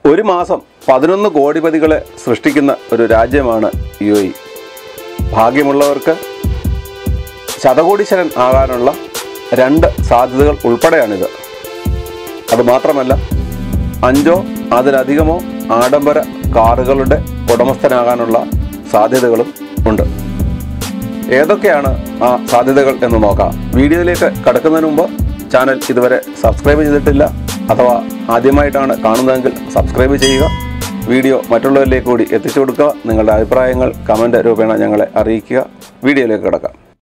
ഒരു മാസം പതിനൊന്ന് കോടിപതികളെ സൃഷ്ടിക്കുന്ന ഒരു രാജ്യമാണ് യു എ ഭാഗ്യമുള്ളവർക്ക് ശതകോടീശ്വരൻ ആകാനുള്ള രണ്ട് സാധ്യതകൾ ഉൾപ്പെടെയാണിത് അതുമാത്രമല്ല അഞ്ചോ അതിലധികമോ ആഡംബര കാറുകളുടെ ഉടമസ്ഥനാകാനുള്ള സാധ്യതകളും ഉണ്ട് ഏതൊക്കെയാണ് ആ സാധ്യതകൾ എന്ന് നോക്കാം വീഡിയോയിലേക്ക് കടക്കുന്നതിന് മുമ്പ് ചാനൽ ഇതുവരെ സബ്സ്ക്രൈബ് ചെയ്തിട്ടില്ല അഥവാ ആദ്യമായിട്ടാണ് കാണുന്നതെങ്കിൽ സബ്സ്ക്രൈബ് ചെയ്യുക വീഡിയോ മറ്റുള്ളവരിലേക്ക് കൂടി എത്തിച്ചു കൊടുക്കുക നിങ്ങളുടെ അഭിപ്രായങ്ങൾ കമൻറ്റ് രൂപേണ ഞങ്ങളെ അറിയിക്കുക വീഡിയോയിലേക്ക് കിടക്കാം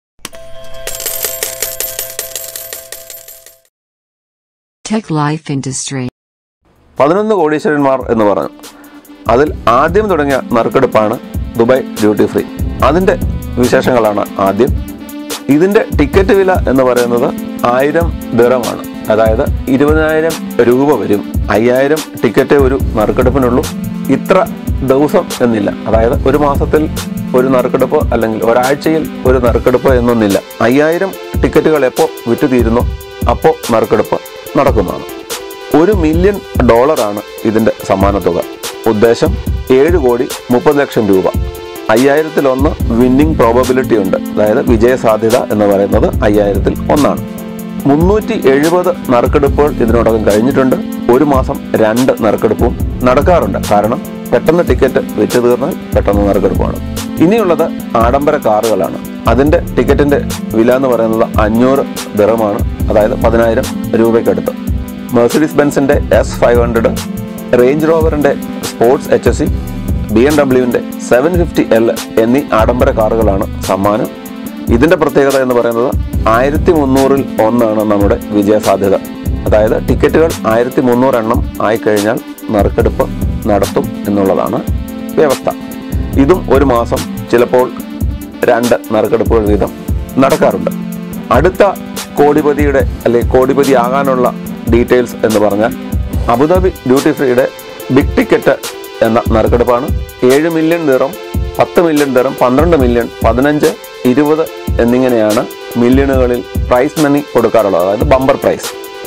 Tech Life Industry. പതിനൊന്ന് കോടീശ്വരന്മാർ എന്ന് പറഞ്ഞു അതിൽ ആദ്യം തുടങ്ങിയ നറുക്കെടുപ്പാണ് ദുബായ് ഡ്യൂട്ടി ഫ്രീ അതിൻ്റെ വിശേഷങ്ങളാണ് ആദ്യം ഇതിൻ്റെ ടിക്കറ്റ് വില എന്ന് പറയുന്നത് ആയിരം ദിറമാണ് അതായത് ഇരുപതിനായിരം രൂപ വരും അയ്യായിരം ടിക്കറ്റേ ഒരു നറുക്കെടുപ്പിനുള്ളൂ ഇത്ര ദിവസം എന്നില്ല അതായത് ഒരു മാസത്തിൽ ഒരു നറുക്കെടുപ്പ് അല്ലെങ്കിൽ ഒരാഴ്ചയിൽ ഒരു നറുക്കെടുപ്പ് എന്നൊന്നില്ല അയ്യായിരം ടിക്കറ്റുകൾ എപ്പോൾ വിറ്റു തീരുന്നോ അപ്പോൾ നറുക്കെടുപ്പ് നടക്കുന്നതാണ് ഒരു മില്യൺ ഡോളറാണ് ഇതിന്റെ സമ്മാനത്തുക ഉദ്ദേശം ഏഴ് കോടി മുപ്പത് ലക്ഷം രൂപ അയ്യായിരത്തിലൊന്ന് വിന്നിംഗ് പ്രോബബിലിറ്റി ഉണ്ട് അതായത് വിജയ സാധ്യത എന്ന് പറയുന്നത് അയ്യായിരത്തിൽ ഒന്നാണ് മുന്നൂറ്റി എഴുപത് നറുക്കെടുപ്പുകൾ ഇതിനോടകം കഴിഞ്ഞിട്ടുണ്ട് ഒരു മാസം രണ്ട് നറുക്കെടുപ്പും നടക്കാറുണ്ട് കാരണം പെട്ടെന്ന് ടിക്കറ്റ് വിറ്റ് തീർന്നാൽ പെട്ടെന്ന് നറുക്കെടുപ്പാണ് ഇനിയുള്ളത് ആഡംബര കാറുകളാണ് അതിന്റെ ടിക്കറ്റിന്റെ വില എന്ന് പറയുന്നത് അഞ്ഞൂറ് ദിറമാണ് അതായത് പതിനായിരം രൂപയ്ക്കടുത്ത് മെഴ്സിഡീസ് ബെൻസിന്റെ എസ് ഫൈവ് ഹൺഡ്രഡ് റേഞ്ച് റോവറിന്റെ sports H S C B M ഡബ്ല്യുവിന്റെ സെവൻ ഫിഫ്റ്റി എൽ എന്നീ ആഡംബര കാറുകളാണ് സമ്മാനം ഇതിന്റെ പ്രത്യേകത എന്ന് പറയുന്നത് ആയിരത്തി മുന്നൂറിൽ ഒന്നാണ് നമ്മുടെ വിജയ സാധ്യത അതായത് ടിക്കറ്റുകൾ ആയിരത്തി മുന്നൂറ് എണ്ണം ആയിക്കഴിഞ്ഞാൽ നറുക്കെടുപ്പ് നടത്തും എന്നുള്ളതാണ് വ്യവസ്ഥ ഇതും ഒരു മാസം ചിലപ്പോൾ രണ്ട് നറുക്കെടുപ്പുകൾ വീതം നടക്കാറുണ്ട് അടുത്ത കോടിപതിയുടെ അല്ലെങ്കിൽ കോടിപതി ആകാനുള്ള ഡീറ്റെയിൽസ് എന്ന് പറഞ്ഞാൽ അബുദാബി ഡ്യൂട്ടി ഫ്രീയുടെ ബിഗ് ടിക്കറ്റ് എന്ന നറുക്കെടുപ്പാണ് ഏഴ് മില്യൺ ദിറം പത്ത് മില്യൺ ദിറം പന്ത്രണ്ട് മില്യൺ പതിനഞ്ച് ഇരുപത് എന്നിങ്ങനെയാണ് മില്യണുകളിൽ പ്രൈസ് മണി കൊടുക്കാറുള്ളത് അതായത് ബമ്പർ പ്രൈസ്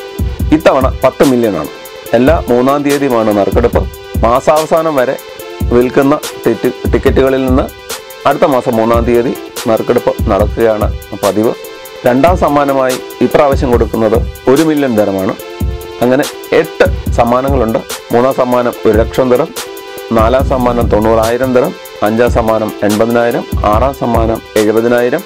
ഇത്തവണ പത്ത് മില്യൺ ആണ് എല്ലാ മൂന്നാം തീയതിയുമാണ് നറുക്കെടുപ്പ് മാസാവസാനം വരെ വിൽക്കുന്ന ടിറ്റ് ടിക്കറ്റുകളിൽ നിന്ന് അടുത്ത മാസം മൂന്നാം തീയതി നറുക്കെടുപ്പ് നടക്കുകയാണ് പതിവ് രണ്ടാം സമ്മാനമായി ഇപ്രാവശ്യം കൊടുക്കുന്നത് ഒരു മില്യൺ ദരമാണ് അങ്ങനെ എട്ട് സമ്മാനങ്ങളുണ്ട് മൂന്നാം സമ്മാനം ഒരു ലക്ഷം ദിറം നാലാം സമ്മാനം തൊണ്ണൂറായിരം ദിറം അഞ്ചാം സമ്മാനം എൺപതിനായിരം ആറാം സമ്മാനം എഴുപതിനായിരം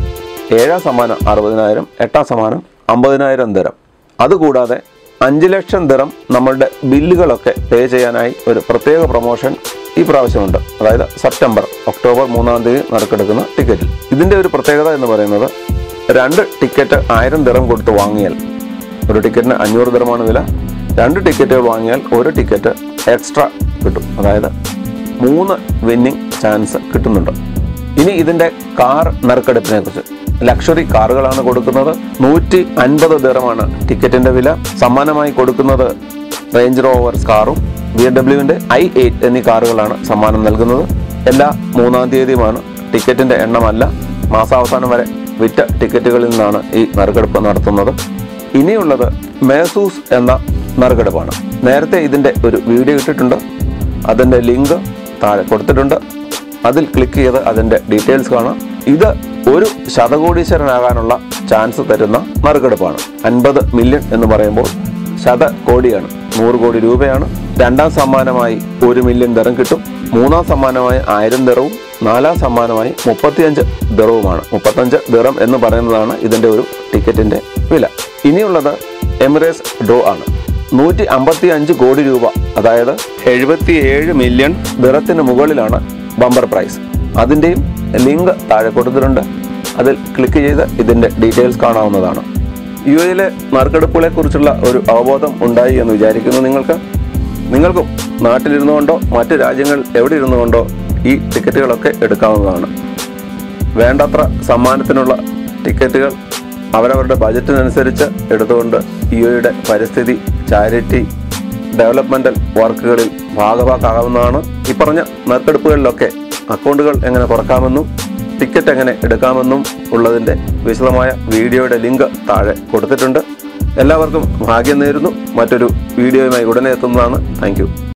ഏഴാം സമ്മാനം അറുപതിനായിരം എട്ടാം സമ്മാനം അമ്പതിനായിരം ദിറം അതുകൂടാതെ അഞ്ച് ലക്ഷം ദിറം നമ്മളുടെ ബില്ലുകളൊക്കെ പേ ചെയ്യാനായി ഒരു പ്രത്യേക പ്രൊമോഷൻ ഈ പ്രാവശ്യമുണ്ട് അതായത് സെപ്റ്റംബർ ഒക്ടോബർ മൂന്നാം തീയതി നറുക്കെടുക്കുന്ന ടിക്കറ്റിൽ ഇതിൻ്റെ ഒരു പ്രത്യേകത എന്ന് പറയുന്നത് രണ്ട് ടിക്കറ്റ് ആയിരം ദിറം കൊടുത്ത് വാങ്ങിയാൽ ഒരു ടിക്കറ്റിന് അഞ്ഞൂറ് ദിറമാണ് വില രണ്ട് ടിക്കറ്റുകൾ വാങ്ങിയാൽ ഒരു ടിക്കറ്റ് എക്സ്ട്രാ കിട്ടും അതായത് മൂന്ന് വിന്നിംഗ് ചാൻസ് കിട്ടുന്നുണ്ട് ഇനി ഇതിന്റെ കാർ നറുക്കെടുപ്പിനെ കുറിച്ച് ലക്ഷറി കാറുകളാണ് കൊടുക്കുന്നത് നൂറ്റി അൻപത് ദിറമാണ് ടിക്കറ്റിന്റെ വില സമ്മാനമായി കൊടുക്കുന്നത് റേഞ്ച് റോവർ കാറും ബി എം ഡബ്ല്യുവിന്റെ ഐ എയ്റ്റ് എന്നീ കാറുകളാണ് സമ്മാനം നൽകുന്നത് എല്ലാ മൂന്നാം തീയതിയുമാണ് ടിക്കറ്റിന്റെ എണ്ണമല്ല മാസാവസാനം വരെ വിറ്റ ടിക്കറ്റുകളിൽ നിന്നാണ് ഈ നറുക്കെടുപ്പ് നടത്തുന്നത് ഇനിയുള്ളത് മേസൂസ് എന്ന നറുക്കെടുപ്പാണ് നേരത്തെ ഇതിന്റെ ഒരു വീഡിയോ ഇട്ടിട്ടുണ്ട് അതിന്റെ ലിങ്ക് താഴെ കൊടുത്തിട്ടുണ്ട് അതിൽ ക്ലിക്ക് ചെയ്ത് അതിന്റെ ഡീറ്റെയിൽസ് കാണാം ഇത് ഒരു ശതകോടീശ്വരനാകാനുള്ള ചാൻസ് തരുന്ന നറുക്കെടുപ്പാണ് അൻപത് മില്യൺ എന്ന് പറയുമ്പോൾ ശതകോടിയാണ് നൂറ് കോടി രൂപയാണ് രണ്ടാം സമ്മാനമായി ഒരു മില്യൺ ദിറം കിട്ടും മൂന്നാം സമ്മാനമായി ആയിരം ദിറവും നാലാം സമ്മാനമായി മുപ്പത്തിയഞ്ച് ദിറവുമാണ് മുപ്പത്തഞ്ച് ദിറം എന്ന് പറയുന്നതാണ് ഇതിന്റെ ഒരു ടിക്കറ്റിന്റെ വില ഇനിയുള്ളത് എമിറേറ്റ്സ് ഡ്രോ ആണ് നൂറ്റി അമ്പത്തി അഞ്ച് കോടി രൂപ അതായത് എഴുപത്തിയേഴ് മില്യൺ ദിറത്തിന് മുകളിലാണ് ബമ്പർ പ്രൈസ് അതിൻ്റെയും ലിങ്ക് താഴെ കൊടുത്തിട്ടുണ്ട് അതിൽ ക്ലിക്ക് ചെയ്ത് ഇതിൻ്റെ ഡീറ്റെയിൽസ് കാണാവുന്നതാണ് യു എയിലെ നറുക്കെടുപ്പുകളെ കുറിച്ചുള്ള ഒരു അവബോധം ഉണ്ടായി എന്ന് വിചാരിക്കുന്നു നിങ്ങൾക്ക് നിങ്ങൾക്കും നാട്ടിലിരുന്നു കൊണ്ടോ മറ്റ് രാജ്യങ്ങൾ എവിടെ ഇരുന്നു കൊണ്ടോ ഈ ടിക്കറ്റുകളൊക്കെ എടുക്കാവുന്നതാണ് വേണ്ടത്ര സമ്മാനത്തിനുള്ള ടിക്കറ്റുകൾ അവരവരുടെ ബജറ്റിനനുസരിച്ച് എടുത്തുകൊണ്ട് യുടെ പരിസ്ഥിതി ചാരിറ്റി ഡെവലപ്മെന്റൽ വർക്കുകളിൽ ഭാഗഭാക്കാവുന്നതാണ് ഈ പറഞ്ഞ നറുക്കെടുപ്പുകളിലൊക്കെ അക്കൗണ്ടുകൾ എങ്ങനെ തുറക്കാമെന്നും ടിക്കറ്റ് എങ്ങനെ എടുക്കാമെന്നും ഉള്ളതിൻ്റെ വിശദമായ വീഡിയോയുടെ ലിങ്ക് താഴെ കൊടുത്തിട്ടുണ്ട് എല്ലാവർക്കും ഭാഗ്യം നേരുന്നു മറ്റൊരു വീഡിയോയുമായി ഉടനെ എത്തുന്നതാണ് താങ്ക്